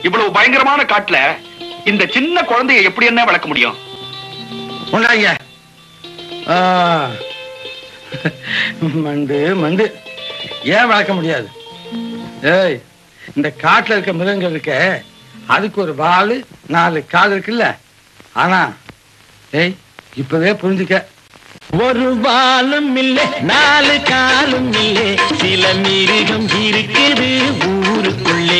இவ்வளவு பயங்கரமான காட்டுல இந்த சின்ன குழந்தைய எப்படி என்ன வளர்க்க முடியும் உண்டாங்க ஆ. மண்டு மண்டு ஏன் வளர்க்க முடியாது ஏய் இந்த காட்டுல இருக்க மிருகங்கள் இருக்க அதுக்கு ஒரு வாலு நாலு கால் இருக்குல்ல ஆனா ஏய் இப்பவே புரிஞ்சுக்க ஒரு வாலும் இல்லை நாலு காலும் இல்லை சில மிருகம் இருக்குது ஊருக்குள்ளே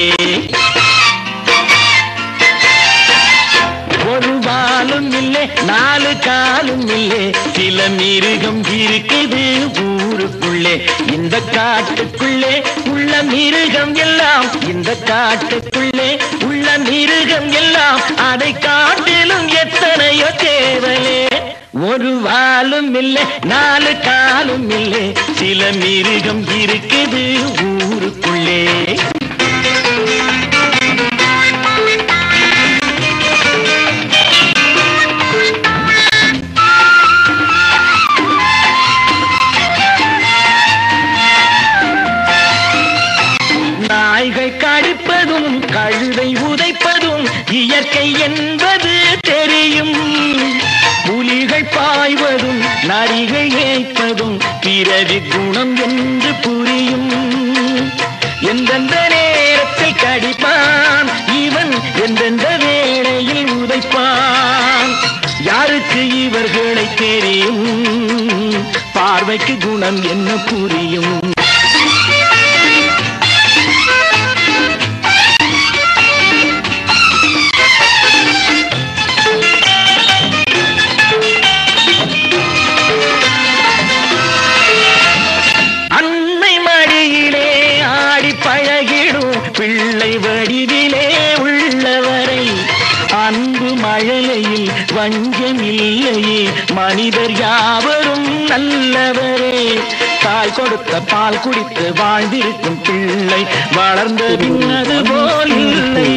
ஒரு வாலும் இல்லை நாலு காலும் இல்லை சில மிருகம் இருக்குது ஊருக்குள்ளே இந்த காட்டுக்குள்ளே உள்ள மிருகம் எல்லாம் இந்த காட்டுக்குள்ளே உள்ள மிருகம் எல்லாம் அதை காட்டிலும் எத்தனையோ தேவலே ஒரு வாலும் இல்லை நாலு காலும் இல்லை சில மிருகம் இருக்குது ஊருக்குள்ளே நாய்கள் கடிப்பதும் கழுதை உதைப்பதும் இயற்கை என்பது தெரியும் புலிகள் பாய்வதும் நரிகள் ஏய்ப்பதும் பிறவி குணம் என்று புரியும் எந்தெந்த நேரத்தில் கடிப்பான் இவன் எந்தெந்த வேளையில் உதைப்பான் யாருக்கு இவர்களை தெரியும் பார்வைக்கு குணம் என்ன புரியும் அன்னை மடியிலே ஆடி பழகிடும் பிள்ளை வடிவிலே உள்ளவரை அன்பு மழலையில் வஞ்சம் இல்லையே மனிதர் யாவரும் நல்லவரே தாய் கொடுத்த பால் குடித்து வாழ்ந்திருக்கும் பிள்ளை வளர்ந்த பின்னது போல் இல்லை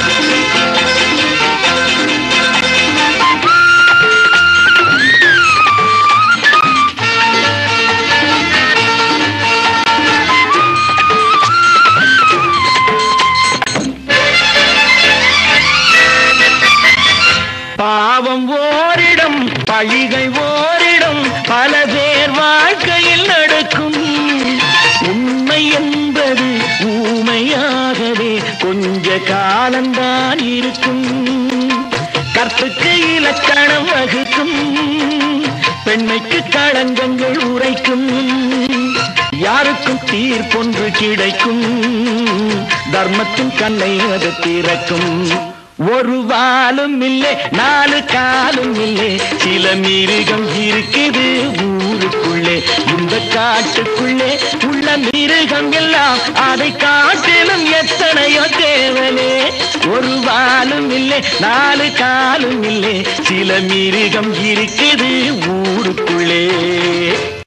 பாவம் ஓரிடம் பழிகள் ஓரிடம் பல பேர் வாழ்க்கையில் நடக்கும் உண்மை என்பது ஊமையாகவே கொஞ்ச காலம்தான் இருக்கும் கற்புக்கு இலக்கணம் வகுக்கும் பெண்மைக்கு களங்கங்கள் உரைக்கும் யாருக்கும் தீர்ப்பொன்று கிடைக்கும் தர்மத்தின் கண்ணை அது திறக்கும் ஒரு வாலும் இல்லை நாலு காலும் இல்லை சில மிருகம் இருக்குது ஊருக்குள்ளே இந்த காட்டுக்குள்ளே உள்ள மிருகம் எல்லாம் அதை காட்டிலும் எத்தனையோ தேவனே ஒரு வாலும் இல்லை நாலு காலும் இல்லை சில மிருகம் இருக்குது ஊருக்குள்ளே